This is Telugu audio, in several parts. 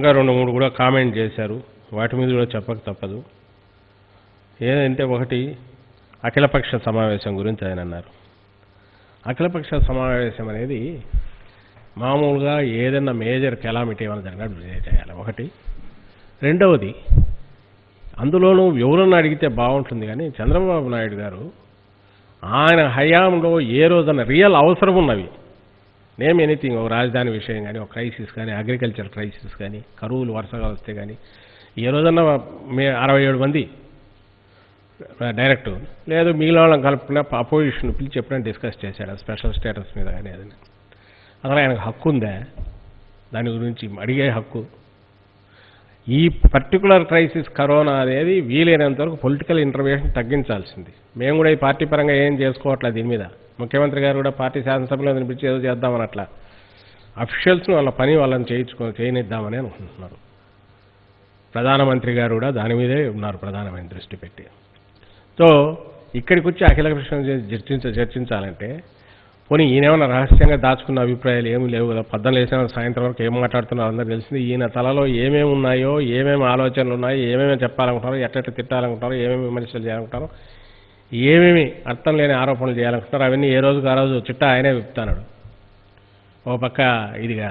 ఇంకా రెండు మూడు కూడా కామెంట్ చేశారు వాటి మీద కూడా చెప్పక తప్పదు ఏదంటే ఒకటి అఖిలపక్ష సమావేశం గురించి ఆయన అన్నారు అఖిలపక్ష సమావేశం అనేది మామూలుగా ఏదైనా మేజర్ కెలామిటీ ఏమైనా జరిగినప్పుడు చేయాలి ఒకటి రెండవది అందులోనూ ఎవరన్నా అడిగితే బాగుంటుంది కానీ చంద్రబాబు నాయుడు గారు ఆయన హయాంలో ఏ రోజున రియల్ అవసరం ఉన్నవి నేమ్ ఎనీథింగ్ ఒక రాజధాని విషయం కానీ ఒక క్రైసిస్ కానీ అగ్రికల్చర్ క్రైసిస్ కానీ కరువులు వరుసగా వస్తే కానీ ఏ రోజన్నా మే అరవై ఏడు మంది డైరెక్ట్ లేదు మిగిలిన వాళ్ళని కలుపుకున్న అపోజిషన్ పిలిచి ఎప్పుడైనా డిస్కస్ చేశాడు స్పెషల్ స్టేటస్ మీద కానీ అది అసలు ఆయనకు హక్కు ఉందా దాని గురించి అడిగే హక్కు ఈ పర్టికులర్ క్రైసిస్ కరోనా అనేది వీలైనంత వరకు పొలిటికల్ ఇంటర్వ్యూషన్ తగ్గించాల్సింది మేము కూడా ఈ పార్టీ పరంగా ఏం చేసుకోవట్లేదు దీని మీద ముఖ్యమంత్రి గారు కూడా పార్టీ శాసనసభలో వినిపించి ఏదో చేద్దామని అట్లా అఫీషియల్స్ను వాళ్ళ పని వాళ్ళని చేయించుకో చేయనిద్దామని అనుకుంటున్నారు ప్రధానమంత్రి గారు కూడా దాని మీదే ఉన్నారు ప్రధానమైన దృష్టి పెట్టి సో ఇక్కడికి వచ్చి అఖిల కృష్ణ చర్చించ చర్చించాలంటే పోనీ ఈయనేమన్నా రహస్యంగా దాచుకున్న అభిప్రాయాలు ఏమీ లేవు కదా పద్దలు వేసిన సాయంత్రం వరకు ఏం మాట్లాడుతున్నారో అందరూ తెలిసింది ఈయన తలలో ఏమేమి ఉన్నాయో ఏమేమి ఆలోచనలు ఉన్నాయో ఏమేమి చెప్పాలనుకుంటారో ఎట్ట తిట్టాలనుకుంటారో ఏమేమి విమర్శలు చేయాలనుకుంటారో ఏమేమి అర్థం లేని ఆరోపణలు చేయాలనుకుంటారో అవన్నీ ఏ రోజుకు ఆ రోజు చిట్టా ఆయనే విప్పుతాడు ఓ పక్క ఇదిగా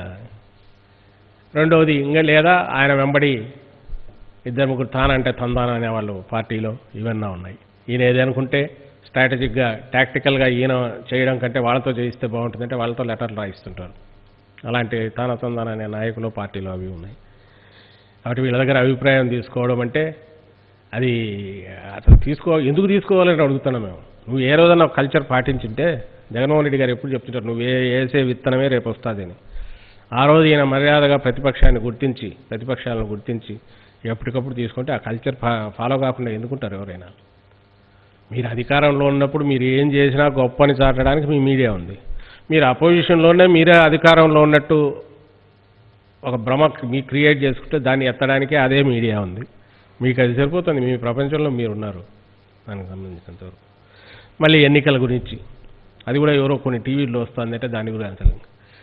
రెండవది ఇంకా లేదా ఆయన వెంబడి ఇద్దరు ముగ్గురు తానంటే తందాన అనేవాళ్ళు పార్టీలో ఇవన్నీ ఉన్నాయి ఈయన ఏది అనుకుంటే స్ట్రాటజిక్గా టాక్టికల్గా ఈయన చేయడం కంటే వాళ్ళతో చేయిస్తే బాగుంటుందంటే వాళ్ళతో లెటర్లు రాయిస్తుంటారు అలాంటి తాన తందాన అనే నాయకులు పార్టీలో అవి ఉన్నాయి కాబట్టి వీళ్ళ దగ్గర అభిప్రాయం తీసుకోవడం అంటే అది అసలు తీసుకో ఎందుకు తీసుకోవాలని అడుగుతున్నాం మేము నువ్వు ఏ రోజన్నా కల్చర్ పాటించింటే జగన్మోహన్ రెడ్డి గారు ఎప్పుడు చెప్తుంటారు నువ్వు ఏ వేసే విత్తనమే రేపు వస్తుందని ఆ రోజు ఈయన మర్యాదగా ప్రతిపక్షాన్ని గుర్తించి ప్రతిపక్షాలను గుర్తించి ఎప్పటికప్పుడు తీసుకుంటే ఆ కల్చర్ ఫాలో కాకుండా ఎందుకుంటారు ఎవరైనా మీరు అధికారంలో ఉన్నప్పుడు మీరు ఏం చేసినా గొప్ప అని చాటడానికి మీ మీడియా ఉంది మీరు అపోజిషన్లోనే మీరే అధికారంలో ఉన్నట్టు ఒక భ్రమ మీ క్రియేట్ చేసుకుంటే దాన్ని ఎత్తడానికే అదే మీడియా ఉంది మీకు అది సరిపోతుంది మీ ప్రపంచంలో మీరు ఉన్నారు దానికి సంబంధించినంతవరకు మళ్ళీ ఎన్నికల గురించి అది కూడా ఎవరో కొన్ని టీవీల్లో వస్తుందంటే దాని గురించి అసలు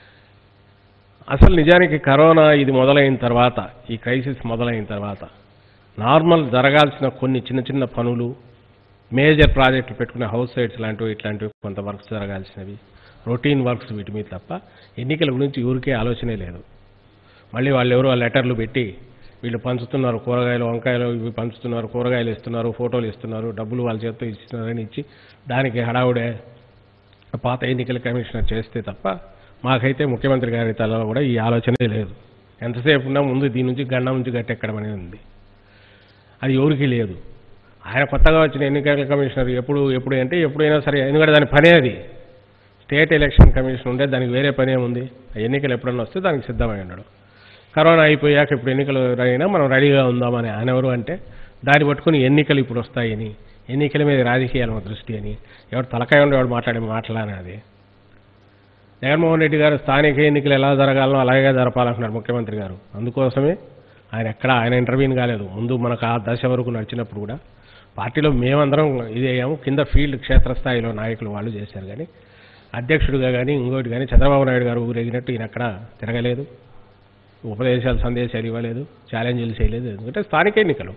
అసలు నిజానికి కరోనా ఇది మొదలైన తర్వాత ఈ క్రైసిస్ మొదలైన తర్వాత నార్మల్ జరగాల్సిన కొన్ని చిన్న చిన్న పనులు మేజర్ ప్రాజెక్టులు పెట్టుకునే హౌస్ సైట్స్ లాంటివి ఇట్లాంటివి కొంత వర్క్స్ జరగాల్సినవి రొటీన్ వర్క్స్ వీటి మీద తప్ప ఎన్నికల గురించి ఊరికే ఆలోచనే లేదు మళ్ళీ వాళ్ళు ఎవరో లెటర్లు పెట్టి వీళ్ళు పంచుతున్నారు కూరగాయలు వంకాయలు ఇవి పంచుతున్నారు కూరగాయలు ఇస్తున్నారు ఫోటోలు ఇస్తున్నారు డబ్బులు వాళ్ళ చేతితో ఇస్తున్నారని ఇచ్చి దానికి హడావుడే పాత ఎన్నికల కమిషనర్ చేస్తే తప్ప మాకైతే ముఖ్యమంత్రి గారి తలలో కూడా ఈ ఆలోచనే లేదు ఎంతసేపు ఉన్నా ముందు దీని నుంచి గండం నుంచి గట్టెక్కడం అనేది ఉంది అది ఎవరికీ లేదు ఆయన కొత్తగా వచ్చిన ఎన్నికల కమిషనర్ ఎప్పుడు ఎప్పుడు అంటే ఎప్పుడైనా సరే ఎందుకంటే దాని పనే అది స్టేట్ ఎలక్షన్ కమిషన్ ఉంటే దానికి వేరే పనే ఉంది ఆ ఎన్నికలు ఎప్పుడన్నా వస్తే దానికి సిద్ధమై ఉన్నాడు కరోనా అయిపోయాక ఇప్పుడు ఎన్నికలు అయినా మనం రెడీగా ఉందామని ఆయన ఎవరు అంటే దాన్ని పట్టుకుని ఎన్నికలు ఇప్పుడు వస్తాయని ఎన్నికల మీద రాజకీయాల మీద దృష్టి అని ఎవడు తలకాయ ఉండి ఎవడు మాట్లాడే మాట్లాడని అది జగన్మోహన్ రెడ్డి గారు స్థానిక ఎన్నికలు ఎలా జరగాలనో అలాగే జరపాలంటున్నారు ముఖ్యమంత్రి గారు అందుకోసమే ఆయన ఎక్కడ ఆయన ఇంటర్వ్యూని కాలేదు ముందు మనకు ఆ దశ వరకు నడిచినప్పుడు కూడా పార్టీలో మేమందరం ఇదేయాము కింద ఫీల్డ్ క్షేత్రస్థాయిలో నాయకులు వాళ్ళు చేశారు కానీ అధ్యక్షుడిగా కానీ ఇంకోటి కానీ చంద్రబాబు నాయుడు గారు ఊరేగినట్టు ఈయన ఎక్కడ తిరగలేదు ఉపదేశాలు సందేశాలు ఇవ్వలేదు ఛాలెంజ్లు చేయలేదు ఎందుకంటే స్థానిక ఎన్నికలు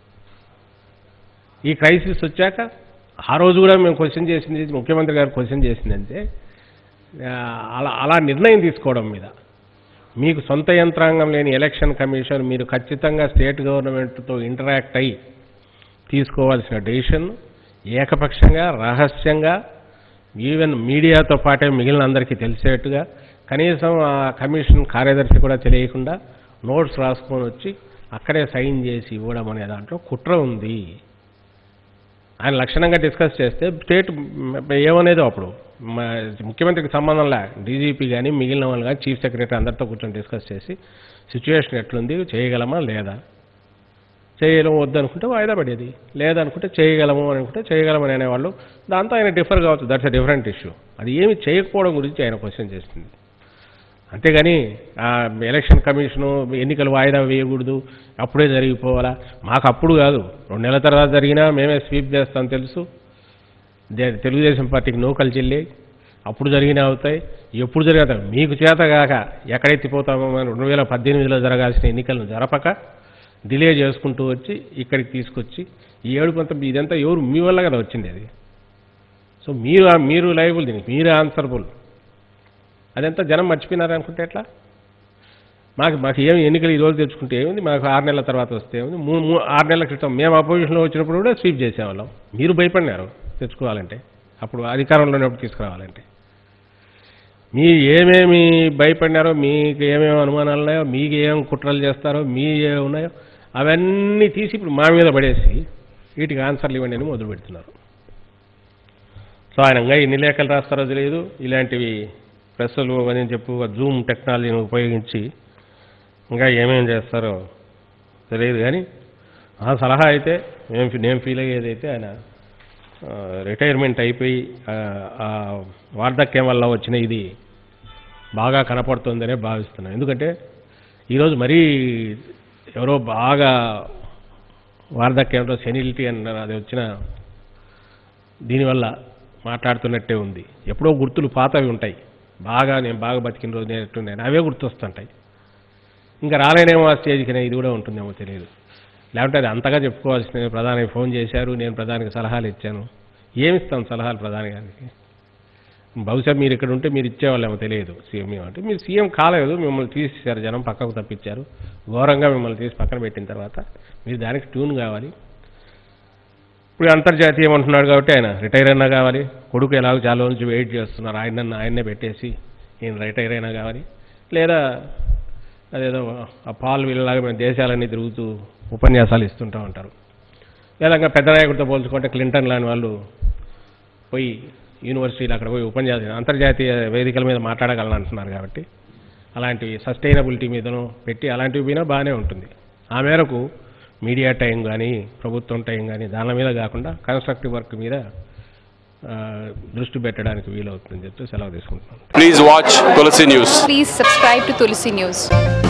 ఈ క్రైసిస్ వచ్చాక ఆ రోజు కూడా మేము క్వశ్చన్ చేసింది ముఖ్యమంత్రి గారు క్వశ్చన్ చేసిందంటే ఆ, అలా అలా నిర్ణయం తీసుకోవడం మీద మీకు సొంత యంత్రాంగం లేని ఎలక్షన్ కమిషన్ మీరు ఖచ్చితంగా స్టేట్ గవర్నమెంట్తో ఇంటరాక్ట్ అయ్యి తీసుకోవాల్సిన డెసిషన్ ఏకపక్షంగా రహస్యంగా ఈవెన్ మీడియాతో పాటే మిగిలిన అందరికీ తెలిసేట్టుగా కనీసం ఆ కమిషన్ కార్యదర్శి కూడా తెలియకుండా నోట్స్ రాసుకొని వచ్చి అక్కడే సైన్ చేసి ఇవ్వడం అనే దాంట్లో కుట్ర ఉంది ఆయన లక్షణంగా డిస్కస్ చేస్తే స్టేట్ ఏమనేదో అప్పుడు మ- ముఖ్యమంత్రికి సంబంధం లే డీజీపీ కానీ మిగిలిన వాళ్ళు కానీ చీఫ్ సెక్రటరీ అందరితో కూర్చొని డిస్కస్ చేసి సిచ్యువేషన్ ఎట్లుంది చేయగలమా లేదా చేయలేము వద్దనుకుంటే వాయిదా పడేది లేదనుకుంటే చేయగలము అని అనుకుంటే చేయగలమని అనేవాళ్ళు దాంతో ఆయన డిఫర్ కావచ్చు దట్స్ అ డిఫరెంట్ ఇష్యూ అది ఏమి చేయకపోవడం గురించి ఆయన క్వశ్చన్ చేస్తుంది అంతేగాని ఆ ఎలక్షన్ కమిషను ఎన్నికలు వాయిదా వేయకూడదు అప్పుడే జరిగిపోవాలా మాకు అప్పుడు కాదు రెండు నెలల తర్వాత జరిగినా మేమే స్వీప్ చేస్తాం తెలుసు దే- తెలుగుదేశం పార్టీకి నూకలు చెల్లి అప్పుడు జరిగినవి అవుతాయి ఎప్పుడు జరిగిన మీకు చేత కాక ఎక్కడెత్తిపోతామో అని రెండు వేల పద్దెనిమిదిలో జరగాల్సిన ఎన్నికలను జరపక డిలే చేసుకుంటూ వచ్చి ఇక్కడికి తీసుకొచ్చి ఈ ఏడు కొంత ఇదంతా ఎవరు మీ వల్ల కదా వచ్చింది అది సో మీరు మీరు లైబుల్ దీనికి మీరే ఆన్సరబుల్ అదంతా జనం మర్చిపోయినారు అనుకుంటే ఎట్లా మాకు మాకు ఏమి ఎన్నికలు ఈ రోజు తెచ్చుకుంటే ఏముంది మాకు ఆరు నెలల తర్వాత వస్తే ఏముంది మూడు మూడు ఆరు నెలల క్రితం మేము అపోజిషన్లో వచ్చినప్పుడు కూడా స్వీప్ చేసేవాళ్ళం మీరు భయపడినారు తెచ్చుకోవాలంటే అప్పుడు అధికారంలో ఉన్నప్పుడు తీసుకురావాలంటే మీరు ఏమేమి భయపడినారో మీకు ఏమేమి అనుమానాలు ఉన్నాయో మీకు ఏం కుట్రలు చేస్తారో మీ ఏ ఉన్నాయో అవన్నీ తీసి ఇప్పుడు మా మీద పడేసి వీటికి ఆన్సర్లు ఇవ్వండి అని మొదలు పెడుతున్నారు సో ఆయన ఇంకా ఎన్ని లేఖలు రాస్తారో తెలియదు ఇలాంటివి ప్రెస్సులు అని చెప్పు జూమ్ టెక్నాలజీని ఉపయోగించి ఇంకా ఏమేం చేస్తారో తెలియదు కానీ ఆ సలహా అయితే నేను నేను ఫీల్ అయ్యేది అయితే ఆయన ఆ, రిటైర్మెంట్ అయిపోయి ఆ, ఆ వార్ధక్యం వల్ల వచ్చిన ఇది బాగా కనపడుతుందనే భావిస్తున్నాను ఎందుకంటే ఈరోజు మరీ ఎవరో బాగా వార్ధక్యంలో సెనిలిటీ అన్న అది వచ్చిన దీనివల్ల మాట్లాడుతున్నట్టే ఉంది ఎప్పుడో గుర్తులు పాతవి ఉంటాయి బాగా నేను బాగా బతికిన రోజు నేను అవే గుర్తొస్తుంటాయి ఇంకా రాలేనేమో ఆ స్టేజ్కి ఇది కూడా ఉంటుందేమో తెలియదు లేకుంటే అది అంతగా చెప్పుకోవాల్సిన ప్రధానికి ఫోన్ చేశారు నేను ప్రధానికి సలహాలు ఇచ్చాను ఏమిస్తాం సలహాలు ప్రధాని గారికి బహుశా మీరు ఇక్కడ ఉంటే మీరు ఇచ్చేవాళ్ళేమో తెలియదు సీఎం అంటే మీరు సీఎం కాలేదు మిమ్మల్ని తీసేశారు జనం పక్కకు తప్పించారు ఘోరంగా మిమ్మల్ని తీసి పక్కన పెట్టిన తర్వాత మీరు దానికి ట్యూన్ కావాలి ఇప్పుడు అంతర్జాతీయం అంటున్నాడు కాబట్టి ఆయన రిటైర్ అయినా కావాలి కొడుకు ఎలాగో చాలా రోజుల నుంచి వెయిట్ చేస్తున్నారు ఆయన ఆయన్నే పెట్టేసి ఈయన రిటైర్ అయినా కావాలి లేదా అదేదో ఆ పాల్ వీళ్ళలాగా మేము దేశాలన్నీ తిరుగుతూ ఉపన్యాసాలు ఇస్తుంటూ ఉంటారు లేదా ఇంకా పెద్ద నాయకుడితో పోల్చుకుంటే క్లింటన్ లాంటి వాళ్ళు పోయి యూనివర్సిటీలు అక్కడ పోయి ఉపన్యాసం అంతర్జాతీయ వేదికల మీద మాట్లాడగలను అంటున్నారు కాబట్టి అలాంటివి సస్టైనబిలిటీ మీదను పెట్టి అలాంటివి మీద బాగానే ఉంటుంది ఆ మేరకు మీడియా టైం కానీ ప్రభుత్వం టైం కానీ దాని మీద కాకుండా కన్స్ట్రక్టివ్ వర్క్ మీద ఆ, దృష్టి పెట్టడానికి వీలవుతుందని చెప్పి సెలవు తీసుకుంటున్నాను Please watch Tulsi News. Please subscribe to Tulsi News.